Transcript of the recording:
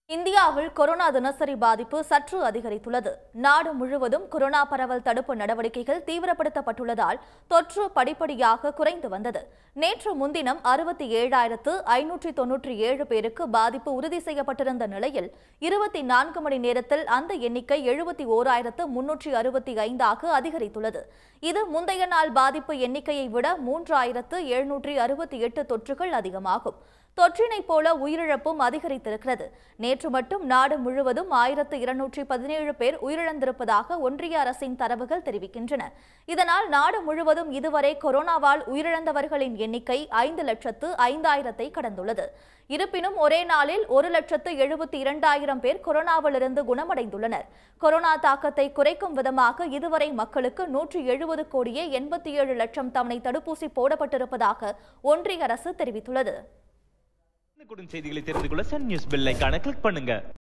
இந்தியாவில் கொரோனா தினசரி பாதிப்பு சற்று அதிகரித்துள்ளது நாடு முழுவதும் கொரோனா பரவல் தடுப்பு நடவடிக்கைகள் தீவிரப்படுத்தப்பட்டுள்ளதால் தொற்று படிப்படியாக குறைந்து வந்தது நேற்று முன்தினம் அறுபத்தி ஏழாயிரத்து ஐநூற்றி தொன்னூற்றி ஏழு பேருக்கு பாதிப்பு உறுதி செய்யப்பட்டிருந்த நிலையில் இருபத்தி நான்கு மணி நேரத்தில் அந்த எண்ணிக்கை எழுபத்தி ஓராயிரத்து முன்னூற்றி அறுபத்தி ஐந்தாக அதிகரித்துள்ளது இது முந்தைய நாள் பாதிப்பு எண்ணிக்கையை விட மூன்றாயிரத்து எழுநூற்றி அறுபத்தி எட்டு தொற்றுகள் அதிகமாகும் தொற்றினைப் போல உயிரிழப்பும் அதிகரித்திருக்கிறது நேற்று மட்டும் நாடு முழுவதும் ஆயிரத்து இருநூற்றி பதினேழு பேர் உயிரிழந்திருப்பதாக ஒன்றிய அரசின் தரவுகள் தெரிவிக்கின்றன இதனால் நாடு முழுவதும் இதுவரை கொரோனாவால் உயிரிழந்தவர்களின் எண்ணிக்கை ஐந்து லட்சத்து ஐந்தாயிரத்தை கடந்துள்ளது இருப்பினும் ஒரே நாளில் ஒரு லட்சத்து எழுபத்தி இரண்டாயிரம் பேர் கொரோனாவிலிருந்து குணமடைந்துள்ளனர் கொரோனா தாக்கத்தை குறைக்கும் விதமாக இதுவரை மக்களுக்கு நூற்றி எழுபது கோடியே எண்பத்தி ஏழு லட்சம் தவணை தடுப்பூசி போடப்பட்டிருப்பதாக ஒன்றிய அரசு தெரிவித்துள்ளது உடனுக்குடன் செய்திகளை தெரிந்து கொள்ள சன் நியூஸ் பெல் ஐகானை கிளிக் பண்ணுங்க